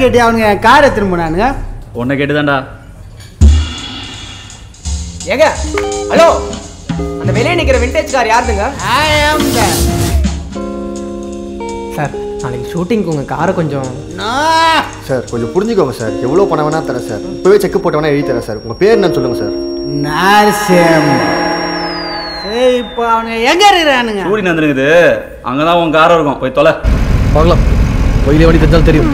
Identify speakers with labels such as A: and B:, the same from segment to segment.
A: கேட்டு அவனுங்க காரை திரும்பினானுங்க
B: உன்னை கேட்டுதான்டா
C: ஏங்க ஹலோ அந்த வெளியே நிக்கிற விண்டேஜ் கார் யாருதுங்க
A: ஐ ஆம் த
C: சார் நாளைக்கு ஷூட்டிங்க்கு உங்க காரை கொஞ்சம்
D: சார் கொஞ்சம் புரிஞ்சுக்கோங்க சார் எவ்வளோ பணம் வேணா தரேன் சார் இப்போவே செக் போட்ட வேணா எழுதி தரேன் சார் உங்கள் பேர் என்னன்னு சொல்லுங்கள் சார்
A: நார்சியம் சரி இப்போ அவனுங்க எங்க இருக்கிறானுங்க
B: சூடி நந்துருக்குது அங்கதான் உன் காரம் இருக்கும் போய் தொலை
E: பார்க்கலாம் கோயிலே வண்டி தெரிஞ்சாலும் தெரியும்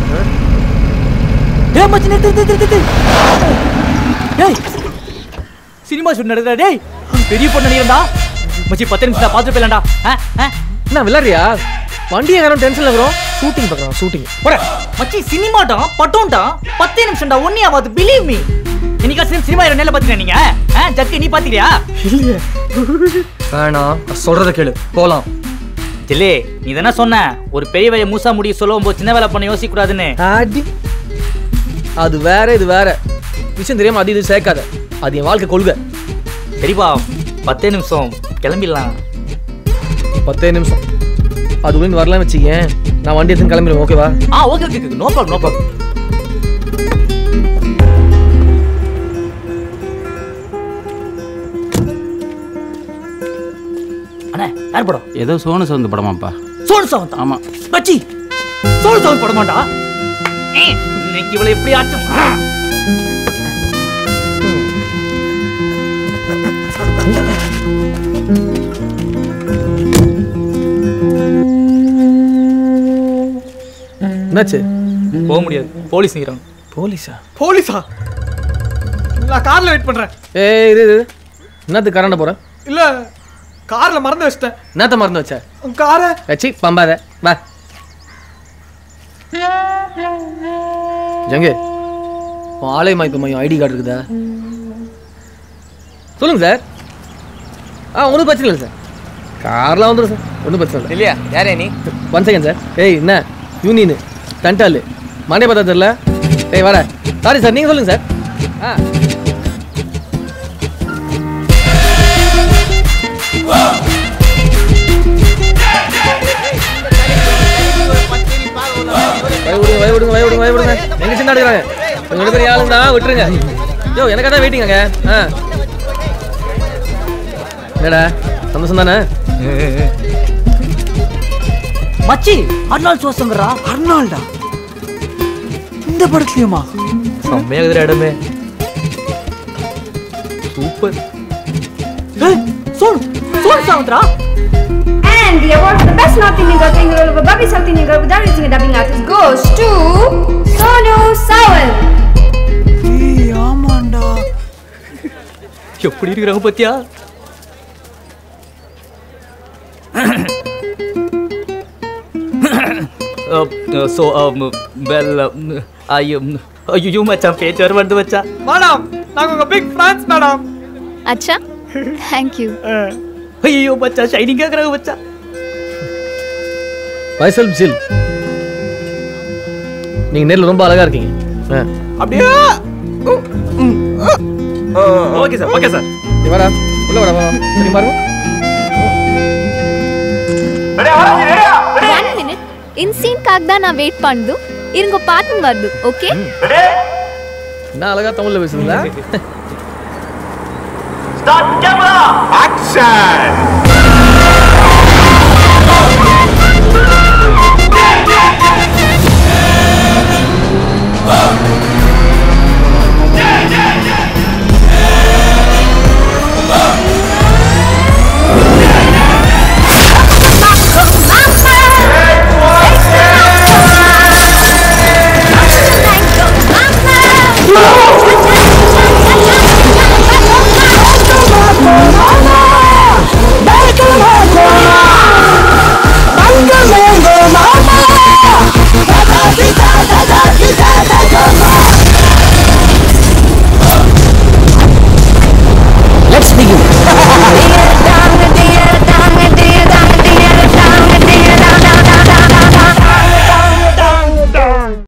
F: டேய் மச்சி நிறுத்து நிறுத்து நிறுத்து டேய் சினிமா ஷூட் நடக்குதா டேய் பெரிய பொண்ணு நடிகண்டா மச்சி பத்து நிமிஷம் தான் பார்த்துட்டு போயிடலாம்டா ஆ ஆ
E: என்ன விளாட்றியா வண்டியை காரம் டென்ஷன்ல இருக்கிறோம் ஷூட்டிங் பார்க்குறோம் ஷூட்டிங்
F: போற மச்சி சினிமாடா பட்டோம்டா பத்தே நிமிஷம்டா ஒன்னே ஆகாது பிலீவ் மீ இன்னைக்கா சினிமா சினிமா நேரில் பார்த்துக்கியா நீங்க ஆ ஜக்கு நீ பார்த்துக்கிறியா
E: இல்லையே வேணாம் நான் சொல்றத கேளு போலாம்
F: ஜில்லே நீ தானே சொன்ன ஒரு பெரிய வேலையை மூசா முடிய சொல்லுவோம் போது சின்ன வேலை பண்ண யோசிக்க கூடாதுன்னு
E: அடி அது வேற இது வேற விஷயம் தெரியாம அது இது சேர்க்காத அது என் வாழ்க்கை கொள்கை
F: சரிப்பா பத்தே நிமிஷம் கிளம்பிடலாம்
E: பத்தே நிமிஷம் அதுக்குள்ள வரலாம் வச்சுக்கேன் நான் வண்டி எடுத்து கிளம்பிடுவேன் ஓகேவா
F: ஆ okay okay no problem no problem அண்ணா யார் படம்
G: ஏதோ சோனு சவுந்து படமாப்பா
F: சோழ சவுண்ட்
G: ஆமா
F: மச்சி சோழ சவுண்ட் பட மாட்டா ஏய், இன்னைக்கு இவளை எப்படி ஆச்சும் ஆ.
E: என்னாச்சு
F: போக முடியாது போலீஸ் நிற்கிறாங்க
E: போலீஸா
H: போலீஸா நான் கார்ல வெயிட் பண்றேன்
E: ஏய் இரு இரு என்னத்துக்கு கரண்ட போற
H: இல்ல கார்ல மறந்து வச்சிட்டேன்
E: என்னத்த மறந்து வச்ச
H: உன் காரை
E: வச்சு பம்பாத வா ஜங்கு உன் ஆலய மயக்க மையம் ஐடி கார்டு இருக்குதா சொல்லுங்க சார் ஆ ஒன்றும் பிரச்சனை இல்லை சார் கார்லாம் வந்துடும் சார் ஒன்றும் பிரச்சனை இல்லை
C: இல்லையா யாரே நீ
E: ஒன் செகண்ட் சார் ஏய் என்ன யூனியனு தண்டாலு மண்டே பார்த்தா தெரியல ஏய் வர சாரி சார் நீங்கள் சொல்லுங்கள் சார் ஆ வய விடுங்க வய விடுங்க வய விடுங்க வய விடுங்க எங்க சின்ன எடுக்கிறாங்க ரெண்டு பேரும் ஆளுங்க தான் விட்டுருங்க யோ எனக்காக தான் வெயிட்டிங்க ஆ என்னடா சந்தோஷம் தானே
F: மச்சி அர்னால் சோசங்கரா
H: அர்னால்டா இந்த படத்துலயுமா
F: செம்மையாகுதுற இடமே சூப்பர் சோழ் சோழ் சவுந்தரா
I: And the award for the best North Indian girl playing the role of a Bobby South Indian girl without using a dubbing artist goes to Sonu Sawant.
H: ஏய் ஆமாண்டா
F: எப்படி இருக்கிறாங்க பத்தியா ஸோ வெல் ஐயோ ஐயோ மச்சான் பேச்சு வர வந்து மச்சான்
H: மேடம் நாங்க உங்க பிக் ஃப்ரான்ஸ் மேடம்
J: अच्छा थैंक यू
F: ஐயோ மச்சான் ஷைனிங் கேட்குறாங்க மச்சான்
E: வைசல் ஜில் நீங்க நேர்ல ரொம்ப அழகா இருக்கீங்க ஆ.
H: அப்படியே
F: ஓகே சார் ஓகே சார்
E: நீ வாடா உள்ள வாடா வா சரி பாருங்க
J: ಒನ್ ಮಿನಿಟ್ ಇನ್ ಸೀನ್ ಕಾಗ್ದ ನಾ ವೇಟ್ ಪಂಡು ಇರಂಗೋ ಪಾರ್ಟ್ನರ್ ವರ್ದು ಓಕೆ
E: என்ன அழகா தமிழ்ல பேசுறீங்களா
J: Mama!